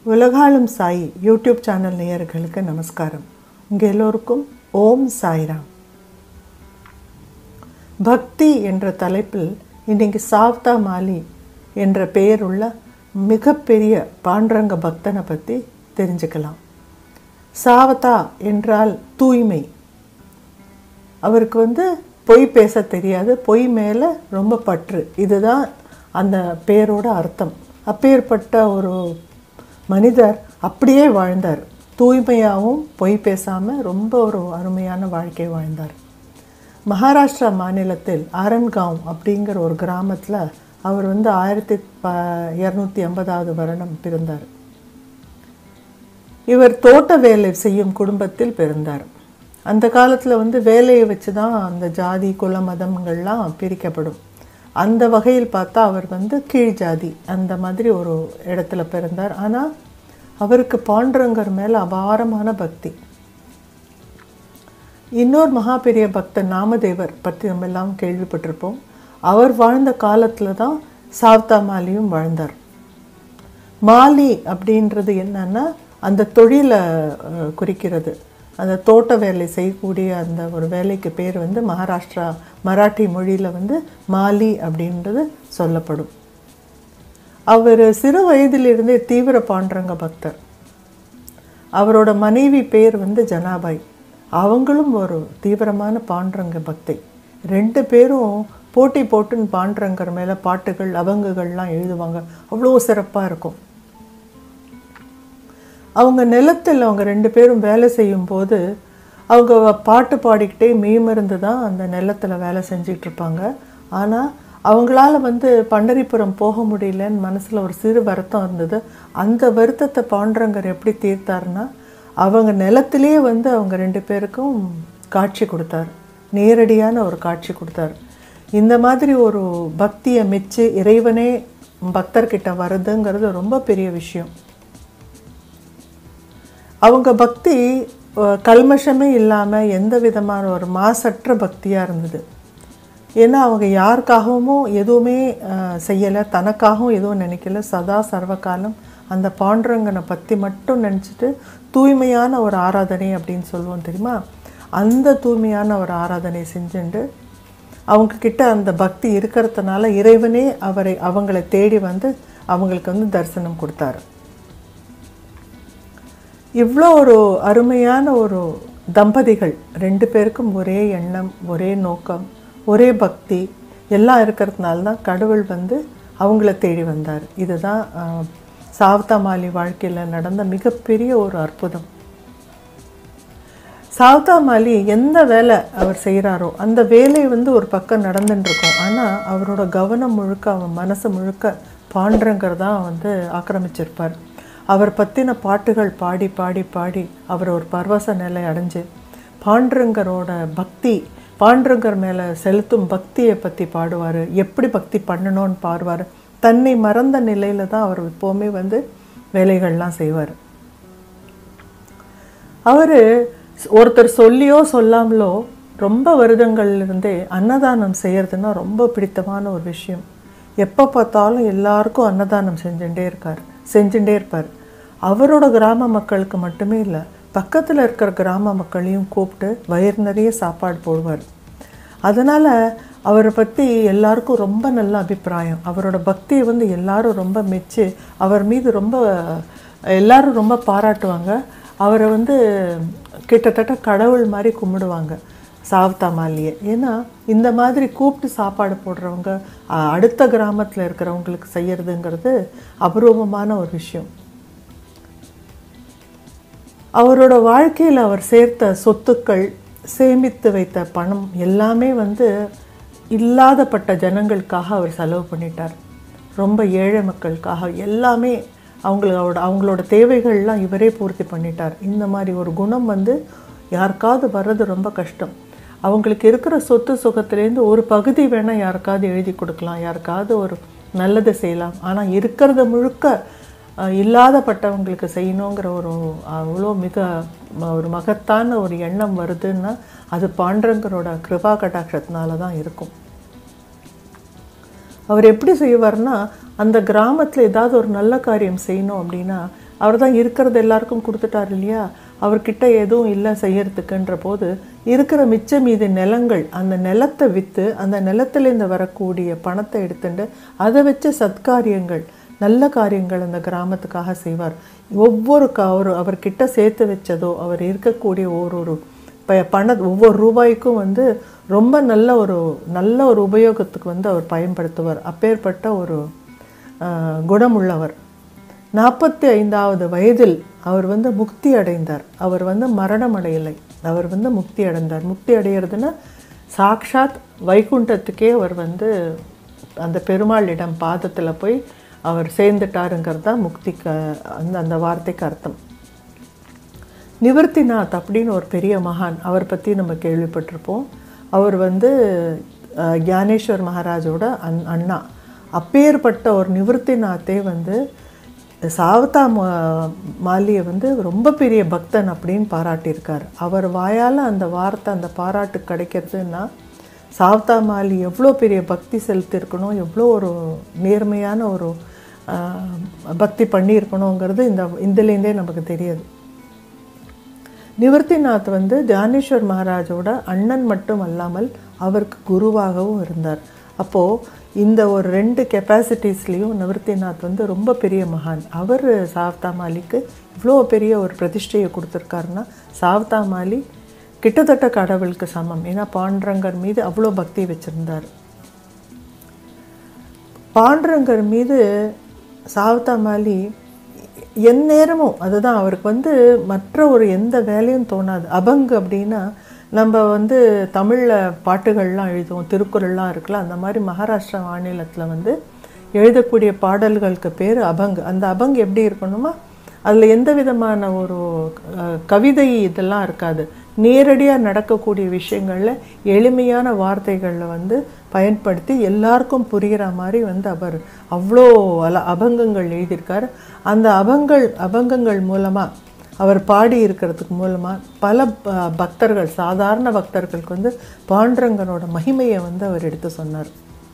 உலகாளும் Sai YouTube channel நேயர்களுக்கு நமஸ்காரம் உங்கள் எல்லோருக்கும் ஓம் சாய்ராம் பக்தி என்ற தலைப்பில் இன்னைக்கு சாவ்தா மாலி என்ற பெயருள்ள மிகப்பெரிய பாண்டரங்க பக்தனை பற்றி தெரிஞ்சுக்கலாம் சாவதா என்றால் தூய்மை அவருக்கு வந்து பொய் பேச தெரியாது பொய் மேலே ரொம்ப பற்று இதுதான் அந்த பேரோட அர்த்தம் அப்பேற்பட்ட ஒரு மனிதர் அப்படியே வாழ்ந்தார் தூய்மையாகவும் பொய் பேசாமல் ரொம்ப ஒரு அருமையான வாழ்க்கை வாழ்ந்தார் மகாராஷ்டிரா மாநிலத்தில் ஆரன்காவ் அப்படிங்கிற ஒரு கிராமத்தில் அவர் வந்து ஆயிரத்தி ப இரநூத்தி ஐம்பதாவது வருடம் பிறந்தார் இவர் தோட்ட வேலை செய்யும் குடும்பத்தில் பிறந்தார் அந்த காலத்தில் வந்து வேலையை வச்சு தான் அந்த ஜாதி குல மதங்கள்லாம் பிரிக்கப்படும் அந்த வகையில் பார்த்தா அவர் வந்து கீழ் ஜாதி அந்த மாதிரி ஒரு இடத்துல பிறந்தார் ஆனால் அவருக்கு பாண்டுரங்கர் மேலே அபாரமான பக்தி இன்னொரு மகா பெரிய பக்தர் நாமதேவர் பற்றி நம்ம எல்லாம் கேள்விப்பட்டிருப்போம் அவர் வாழ்ந்த காலத்தில் தான் சாவ்தா மாலியும் வாழ்ந்தார் மாலி அப்படின்றது என்னன்னா அந்த தொழிலை அஹ், குறிக்கிறது அந்த தோட்ட வேலை செய்யக்கூடிய அந்த ஒரு வேலைக்கு பேர் வந்து மகாராஷ்டிரா மராட்டி மொழியில் வந்து மாலி அப்படின்றது சொல்லப்படும் அவர் சிறு வயதிலிருந்தே தீவிர பாண்டரங்க பக்தர் அவரோட மனைவி பேர் வந்து ஜனாபாய் அவங்களும் ஒரு தீவிரமான பாண்டரங்க பக்தை ரெண்டு பேரும் போட்டி போட்டுன்னு பாண்டரங்கர் மேலே பாட்டுகள் அபங்குகள்லாம் எழுதுவாங்க அவ்வளோ சிறப்பாக இருக்கும் அவங்க நிலத்தில் அவங்க ரெண்டு பேரும் வேலை செய்யும்போது அவங்க பாட்டு பாடிக்கிட்டே மெய்மருந்து தான் அந்த நிலத்தில் வேலை செஞ்சிட்டு இருப்பாங்க ஆனால் அவங்களால வந்து பண்டரிபுரம் போக முடியலன்னு மனசில் ஒரு சிறு வருத்தம் இருந்தது அந்த வருத்தத்தை பாண்டரங்கர் எப்படி தீர்த்தாருன்னா அவங்க நிலத்திலே வந்து அவங்க ரெண்டு பேருக்கும் காட்சி கொடுத்தார் நேரடியான ஒரு காட்சி கொடுத்தார் இந்த மாதிரி ஒரு பக்தியை மெச்சு இறைவனே பக்தர்கிட்ட வருதுங்கிறது ரொம்ப பெரிய விஷயம் அவங்க பக்தி அஹ், கல்மஷமே இல்லாமல் எந்த விதமான ஒரு மாசற்ற பக்தியாக இருந்தது ஏன்னா அவங்க யாருக்காகவும் எதுவுமே செய்யலை தனக்காகவும் எதுவும் நினைக்கல சதா சர்வகாலம் அந்த பாண்டுரங்கனை பற்றி மட்டும் நினச்சிட்டு தூய்மையான ஒரு ஆராதனை அப்படின்னு சொல்லுவோம் தெரியுமா அந்த தூய்மையான ஒரு ஆராதனை செஞ்சுட்டு அவங்க கிட்ட அந்த பக்தி இருக்கிறதுனால இறைவனே அவரை அவங்களை தேடி வந்து அவங்களுக்கு வந்து தரிசனம் கொடுத்தாரு இவ்வளோ ஒரு அருமையான ஒரு தம்பதிகள் ரெண்டு பேருக்கும் ஒரே எண்ணம் ஒரே நோக்கம் ஒரே பக்தி எல்லாம் இருக்கிறதுனால தான் கடவுள் வந்து அவங்கள தேடி வந்தார் இதுதான் ஆஹ், சாவதா மாலி வாழ்க்கையில் நடந்த மிகப்பெரிய ஒரு அற்புதம் சாவதா மாலி எந்த வேலை அவர் செய்கிறாரோ அந்த வேலை வந்து ஒரு பக்கம் நடந்துட்டு இருக்கும் ஆனால் அவரோட கவனம் முழுக்க அவன் மனசு முழுக்க பாண்டுறங்கிறதா வந்து ஆக்கிரமிச்சிருப்பார் அவர் பற்றின பாட்டுகள் பாடி பாடி பாடி அவர் ஒரு பரவச நிலை அடைஞ்சு பாண்டுரங்கரோட பக்தி பாண்டுரங்கர் மேலே செலுத்தும் பக்தியை பற்றி பாடுவார் எப்படி பக்தி பண்ணணும்னு பாடுவார் தன்னை மறந்த நிலையில தான் அவர் எப்போவுமே வந்து வேலைகள்லாம் செய்வார் அவர் ஒருத்தர் சொல்லியோ சொல்லாமலோ ரொம்ப வருடங்கள்ல இருந்தே அன்னதானம் செய்யறதுன்னா ரொம்ப பிடித்தமான ஒரு விஷயம் எப்போ பார்த்தாலும் எல்லாருக்கும் அன்னதானம் செஞ்சுட்டே இருக்கார் செஞ்சுட்டே இருப்பார் அவரோட கிராம மக்களுக்கு மட்டுமே இல்லை பக்கத்தில் இருக்கிற கிராம மக்களையும் கூப்பிட்டு வயிறு நிறைய சாப்பாடு போடுவார் அதனால் அவரை பற்றி எல்லாருக்கும் ரொம்ப நல்ல அபிப்பிராயம் அவரோட பக்தியை வந்து எல்லாரும் ரொம்ப மெச்சு அவர் மீது ரொம்ப எல்லாரும் ரொம்ப பாராட்டுவாங்க அவரை வந்து கிட்டத்தட்ட கடவுள் மாதிரி கும்பிடுவாங்க சாவ்தா மாலியை ஏன்னா இந்த மாதிரி கூப்பிட்டு சாப்பாடு போடுறவங்க அ- அடுத்த கிராமத்தில் இருக்கிறவங்களுக்கு செய்யறதுங்கிறது அபூர்வமான ஒரு விஷயம் அவரோட வாழ்க்கையில் அவர் சேர்த்த சொத்துக்கள் சேமித்து வைத்த பணம் எல்லாமே வந்து இல்லாதப்பட்ட ஜனங்களுக்காக அவர் செலவு பண்ணிட்டார் ரொம்ப ஏழை மக்களுக்காக எல்லாமே அவங்களோட அவங்களோட தேவைகள்லாம் இவரே பூர்த்தி பண்ணிட்டார் இந்த மாதிரி ஒரு குணம் வந்து யாருக்காவது வர்றது ரொம்ப கஷ்டம் அவங்களுக்கு இருக்கிற சொத்து சுகத்துலேருந்து ஒரு பகுதி வேணால் யாருக்காவது எழுதி கொடுக்கலாம் யாருக்காவது ஒரு நல்லது செய்யலாம் ஆனால் இருக்கிறத முழுக்க அஹ், இல்லாதப்பட்டவங்களுக்கு செய்யணுங்கிற ஒரு அவ்வளோ மிக ம- ஒரு மகத்தான ஒரு எண்ணம் வருதுன்னா அது பாண்டரங்கரோட கிருபா கடாட்சத்தினால தான் இருக்கும் அவர் எப்படி செய்வார்னா அந்த கிராமத்தில் ஏதாவது ஒரு நல்ல காரியம் செய்யணும் அப்படின்னா அவர் தான் இருக்கிறது எல்லாருக்கும் கொடுத்துட்டார் இல்லையா அவர்கிட்ட எதுவும் இல்லை செய்யறதுக்குன்ற போது இருக்கிற மிச்ச மீதி நிலங்கள் அந்த நிலத்தை விற்று அந்த நிலத்திலேருந்து வரக்கூடிய பணத்தை எடுத்துட்டு அதை வச்ச சத்காரியங்கள் நல்ல காரியங்கள் அந்த கிராமத்துக்காக செய்வார் ஒவ்வொரு க ஒரு அவர்கிட்ட சேர்த்து வச்சதோ அவர் இருக்கக்கூடிய ஒரு ஒரு ப பண ஒவ்வொரு ரூபாய்க்கும் வந்து ரொம்ப நல்ல ஒரு நல்ல ஒரு உபயோகத்துக்கு வந்து அவர் பயன்படுத்துவார் அப்பேற்பட்ட ஒரு ஆஹ், குணமுள்ளவர் நாற்பத்தி ஐந்தாவது வயதில் அவர் வந்து முக்தி அடைந்தார் அவர் வந்து மரணம் அடையலை அவர் வந்து முக்தி அடைந்தார் முக்தி அடையிறதுன்னா சாக்ஷாத் வைகுண்டத்துக்கே அவர் வந்து அந்த பெருமாளிடம் பாதத்தில் போய் அவர் சேர்ந்துட்டாருங்கிறது தான் முக்திக்கு அந்த அந்த வார்த்தைக்கு அர்த்தம் நிவர்த்திநாத் அப்படின்னு ஒரு பெரிய மகான் அவர் பற்றி நம்ம கேள்விப்பட்டிருப்போம் அவர் வந்து அஹ், ஞானேஸ்வர் மகாராஜோட அண் அண்ணா அப்பேற்பட்ட ஒரு நிவர்த்திநாத்தே வந்து சாவதா மா- மாலியை வந்து ரொம்ப பெரிய பக்தன் அப்படின்னு பாராட்டியிருக்கார் அவர் வாயால் அந்த வார்த்தை அந்த பாராட்டு கிடைக்கிறதுன்னா சாவதா மாலி எவ்வளோ பெரிய பக்தி செலுத்தியிருக்கணும் எவ்வளோ ஒரு நேர்மையான ஒரு ஆஹ், பக்தி பண்ணியிருக்கணுங்கிறது இந்த இதுலேருந்தே நமக்கு தெரியுது நிவர்த்திநாத் வந்து தியானேஸ்வர் மகாராஜோட அண்ணன் மட்டும் அல்லாமல் அவருக்கு குருவாகவும் இருந்தார் அப்போது இந்த ஒரு ரெண்டு கெப்பாசிட்டிஸ்லேயும் நிவர்த்திநாத் வந்து ரொம்ப பெரிய மகான் அவர் சாவ்தா மாலிக்கு இவ்வளோ பெரிய ஒரு பிரதிஷ்டையை கொடுத்துருக்காருன்னா சாவ்தா மாலி கிட்டத்தட்ட கடவுளுக்கு சமம் ஏன்னா பாண்டரங்கர் மீது அவ்வளோ பக்தி வச்சுருந்தார் பாண்டரங்கர் மீது சாவத்தா மாலி எந்நேரமும் அதுதான் அவருக்கு வந்து மற்ற ஒரு எந்த வேலையும் தோணாது அபங்கு அப்படின்னா நம்ம வந்து தமிழில் பாட்டுகள்லாம் எழுதுவோம் திருக்குறள்லாம் இருக்குல்ல அந்த மாதிரி மகாராஷ்டிரா மாநிலத்தில் வந்து எழுதக்கூடிய பாடல்களுக்கு பேர் அபங்கு அந்த அபங்கு எப்படி இருக்கணுமா அதில் எந்த விதமான ஒரு அஹ், கவிதை இதெல்லாம் இருக்காது நேரடியாக நடக்கக்கூடிய விஷயங்களில் எளிமையான வார்த்தைகளில் வந்து பயன்படுத்தி எல்லாருக்கும் புரிகிற மாதிரி வந்து அவர் அவ்வளோ அல அபங்கங்கள் எழுதியிருக்கார் அந்த அபங்கள் அபங்கங்கள் மூலமாக அவர் பாடி இருக்கிறதுக்கு மூலமாக பல ப- பக்தர்கள் சாதாரண பக்தர்களுக்கு வந்து பாண்டரங்கனோட மகிமையை வந்து அவர் எடுத்து சொன்னார்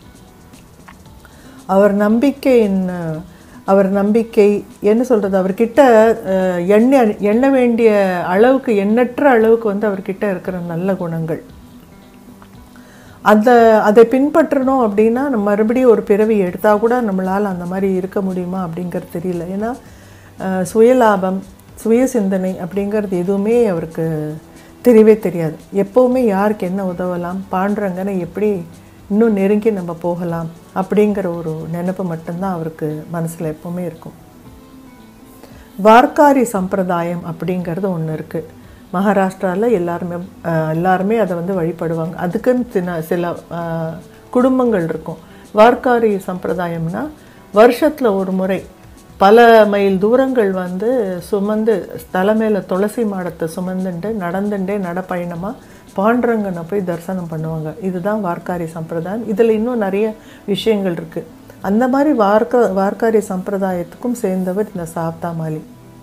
அவர் நம்பிக்கையின் அஹ், அவர் நம்பிக்கை என்ன சொல்கிறது அவர்கிட்ட அஹ், எண்ண எண்ண வேண்டிய அளவுக்கு எண்ணற்ற அளவுக்கு வந்து அவர்கிட்ட இருக்கிற நல்ல குணங்கள் அந்த அதை பின்பற்றணும் அப்படின்னா நம்ம மறுபடியும் ஒரு பிறவி எடுத்தால் கூட நம்மளால் அந்த மாதிரி இருக்க முடியுமா அப்படிங்கிறது தெரியல ஏன்னா அஹ், சுயலாபம் சுய சிந்தனை அப்படிங்கிறது எதுவுமே அவருக்கு தெரியவே தெரியாது எப்போவுமே யாருக்கு என்ன உதவலாம் பாண்டுறங்கன்னு எப்படி இன்னும் நெருங்கி நம்ம போகலாம் அப்படிங்கிற ஒரு நினைப்பு மட்டும்தான் அவருக்கு மனசில் எப்பவுமே இருக்கும் வார்க்காரி சம்பிரதாயம் அப்படிங்கிறது ஒன்று இருக்குது மகாராஷ்டிராவில் எல்லாருமே அஹ், எல்லாருமே அதை வந்து வழிபடுவாங்க அதுக்குன்னு சில சில அஹ், குடும்பங்கள் இருக்கும் வார்க்காரி சம்பிரதாயம்னா வருஷத்தில் ஒரு முறை பல மைல் தூரங்கள் வந்து சுமந்து தலை மேல துளசி மாடத்தை சுமந்துண்டு நடந்துட்டே நடப்பயணமாக பாண்டரங்கனை போய் தரிசனம் பண்ணுவாங்க இதுதான் வார்க்காரி சம்பிரதாயம் இதில் இன்னும் நிறைய விஷயங்கள் இருக்குது அந்த மாதிரி வார்க்க வார்க்காரி சம்பிரதாயத்துக்கும் சேர்ந்தவர் இந்த சாப்தாமாலி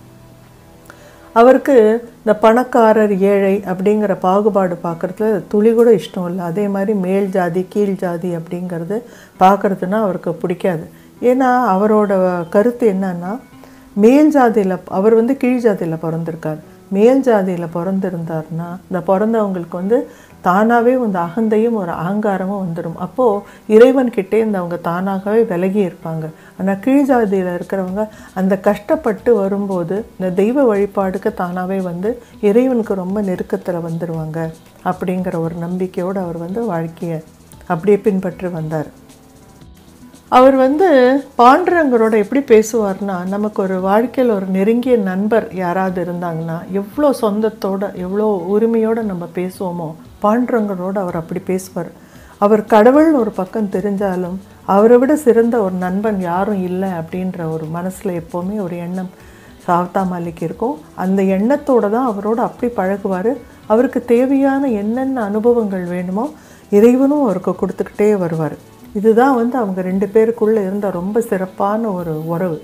அவருக்கு இந்த பணக்காரர் ஏழை அப்படிங்கிற பாகுபாடு பார்க்குறதுல துளி கூட இஷ்டம் இல்லை அதே மாதிரி மேல் ஜாதி கீழ் ஜாதி அப்படிங்கிறது பார்க்குறதுனா அவருக்கு பிடிக்காது ஏன்னா அவரோட கருத்து என்னன்னா மேல் ஜாதியில் அவர் வந்து கீழ் ஜாதியில் பிறந்திருக்கார் மேல் ஜாதியில் பிறந்திருந்தாருன்னா இந்த பிறந்தவங்களுக்கு வந்து தானாகவே இந்த அகந்தையும் ஒரு அகங்காரமும் வந்துடும் அப்போது இறைவன்கிட்டே இந்த அவங்க தானாகவே விலகி இருப்பாங்க ஆனால் கீழ் ஜாதியில் இருக்கிறவங்க அந்த கஷ்டப்பட்டு வரும்போது இந்த தெய்வ வழிபாடுக்கு தானாகவே வந்து இறைவனுக்கு ரொம்ப நெருக்கத்தில் வந்துடுவாங்க அப்படிங்கிற ஒரு நம்பிக்கையோடு அவர் வந்து வாழ்க்கையை அப்படியே பின்பற்றி வந்தார் அவர் வந்து பாண்டுரங்கரோட எப்படி பேசுவார்னா நமக்கு ஒரு வாழ்க்கையில் ஒரு நெருங்கிய நண்பர் யாராவது இருந்தாங்கன்னா எவ்வளோ சொந்தத்தோட எவ்வளோ உரிமையோட நம்ம பேசுவோமோ பாண்டுரங்கரோட அவர் அப்படி பேசுவார் அவர் கடவுள்னு ஒரு பக்கம் தெரிஞ்சாலும் அவரை விட சிறந்த ஒரு நண்பன் யாரும் இல்லை அப்படின்ற ஒரு மனசில் எப்போவுமே ஒரு எண்ணம் சாவ்தா மாலிக் இருக்கும் அந்த எண்ணத்தோட தான் அவரோட அப்படி பழகுவார் அவருக்கு தேவையான என்னென்ன அனுபவங்கள் வேணுமோ இறைவனும் அவருக்கு கொடுத்துக்கிட்டே வருவார் இதுதான் வந்து அவங்க ரெண்டு பேருக்குள்ளே இருந்த ரொம்ப சிறப்பான ஒரு உறவு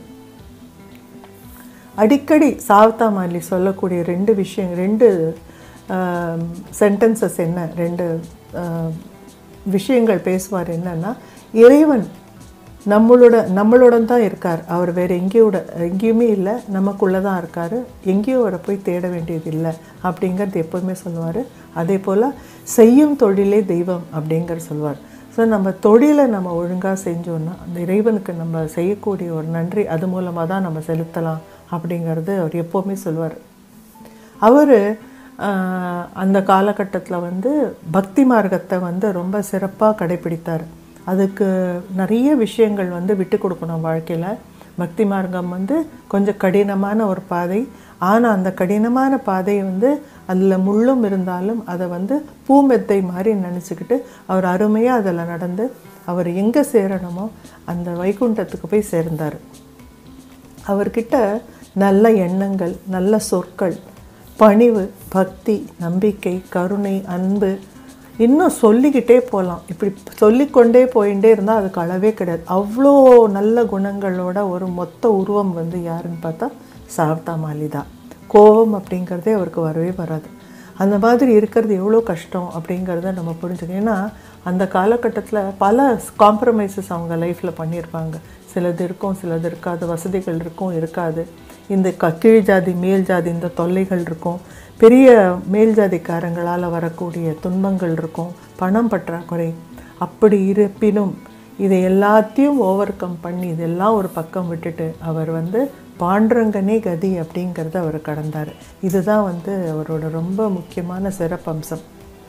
அடிக்கடி சாவ்தா மாலி சொல்லக்கூடிய ரெண்டு விஷயம் ரெண்டு சென்டென்சஸ் என்ன ரெண்டு ஆஹ், விஷயங்கள் பேசுவார் என்னன்னா இறைவன் நம்மளோட நம்மளுடன் தான் இருக்கார் அவர் வேறு எங்கேயோட எங்கேயுமே இல்லை நமக்குள்ளே தான் இருக்கார் எங்கேயும் அவரை போய் தேட வேண்டியது இல்லை அப்படிங்கிறது எப்போவுமே சொல்லுவார் அதே போல் செய்யும் தொழிலே தெய்வம் அப்படிங்கிற சொல்லுவார் ஸோ நம்ம தொழிலை நம்ம ஒழுங்காக செஞ்சோன்னா அந்த இறைவனுக்கு நம்ம செய்யக்கூடிய ஒரு நன்றி அது மூலமாக தான் நம்ம செலுத்தலாம் அப்படிங்கிறது அவர் எப்போவுமே சொல்லுவார் அவர் அந்த காலகட்டத்தில் வந்து பக்தி மார்க்கத்தை வந்து ரொம்ப சிறப்பாக கடைப்பிடித்தார் அதுக்கு நிறைய விஷயங்கள் வந்து விட்டு கொடுக்கணும் வாழ்க்கையில் பக்தி மார்க்கம் வந்து கொஞ்சம் கடினமான ஒரு பாதை ஆனால் அந்த கடினமான பாதையை வந்து அதில் முள்ளும் இருந்தாலும் அதை வந்து பூமெத்தை மாதிரி நினச்சிக்கிட்டு அவர் அருமையாக அதில் நடந்து அவர் எங்கே சேரணுமோ அந்த வைகுண்டத்துக்கு போய் சேர்ந்தார் அவர்கிட்ட நல்ல எண்ணங்கள் நல்ல சொற்கள் பணிவு பக்தி நம்பிக்கை கருணை அன்பு இன்னும் சொல்லிக்கிட்டே போகலாம் இப்படி சொல்லிக்கொண்டே போயிட்டே இருந்தால் அதுக்கு அளவே கிடையாது அவ்வளோ நல்ல குணங்களோட ஒரு மொத்த உருவம் வந்து யாருன்னு பார்த்தா சாவ்தா மாலிதா கோபம் அப்படிங்கிறதே அவருக்கு வரவே வராது அந்த மாதிரி இருக்கிறது எவ்வளோ கஷ்டம் அப்படிங்கிறத நம்ம புரிஞ்சுக்கணும் ஏன்னா அந்த காலகட்டத்தில் பல காம்ப்ரமைசஸ் அவங்க லைஃப்பில் பண்ணியிருப்பாங்க சிலது இருக்கும் சிலது இருக்காது வசதிகள் இருக்கும் இருக்காது இந்த க கீழ் ஜாதி மேல் ஜாதி இந்த தொல்லைகள் இருக்கும் பெரிய மேல் ஜாதிக்காரங்களால் வரக்கூடிய துன்பங்கள் இருக்கும் பணம் பற்றாக்குறை அப்படி இருப்பினும் இதை எல்லாத்தையும் ஓவர் கம் பண்ணி இதெல்லாம் ஒரு பக்கம் விட்டுட்டு அவர் வந்து பாண்டரங்கனே கதி அப்படிங்கிறத அவர் கடந்தார் இதுதான் வந்து அவரோட ரொம்ப முக்கியமான சிறப்பம்சம்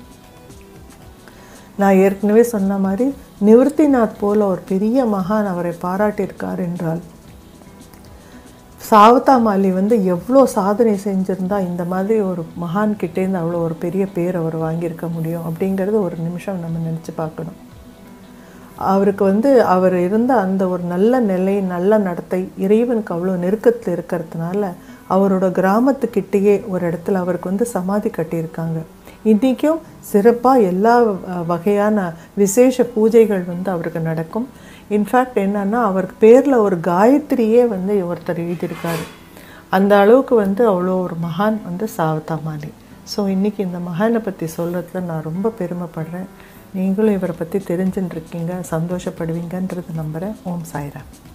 நான் ஏற்கனவே சொன்ன மாதிரி நிவர்த்திநாத் போல ஒரு பெரிய மகான் அவரை பாராட்டியிருக்கார் என்றால் சாவதா மாலி வந்து எவ்வளோ சாதனை செஞ்சுருந்தா இந்த மாதிரி ஒரு மகான் கிட்டேருந்து அவ்வளோ ஒரு பெரிய பேர் அவர் வாங்கியிருக்க முடியும் அப்படிங்கிறது ஒரு நிமிஷம் நம்ம நினச்சி பார்க்கணும் அவருக்கு வந்து அவர் இருந்த அந்த ஒரு நல்ல நிலை நல்ல நடத்தை இறைவனுக்கு அவ்வளோ நெருக்கத்தில் இருக்கிறதுனால அவரோட கிராமத்துக்கிட்டேயே ஒரு இடத்துல அவருக்கு வந்து சமாதி கட்டியிருக்காங்க இன்றைக்கும் சிறப்பாக எல்லா வகையான விசேஷ பூஜைகள் வந்து அவருக்கு நடக்கும் இன்ஃபேக்ட் என்னன்னா அவருக்கு பேரில் ஒரு காயத்ரியே வந்து ஒருத்தர் எழுதியிருக்காரு அந்த அளவுக்கு வந்து அவ்வளோ ஒரு மகான் வந்து சாவதாமாலி ஸோ இன்றைக்கி இந்த மகானை பற்றி சொல்கிறதுல நான் ரொம்ப பெருமைப்படுறேன் நீங்களும் இவரை பற்றி தெரிஞ்சுட்டு இருக்கீங்க சந்தோஷப்படுவீங்கன்றது நம்புகிறேன் ஓம் சாய்ராம்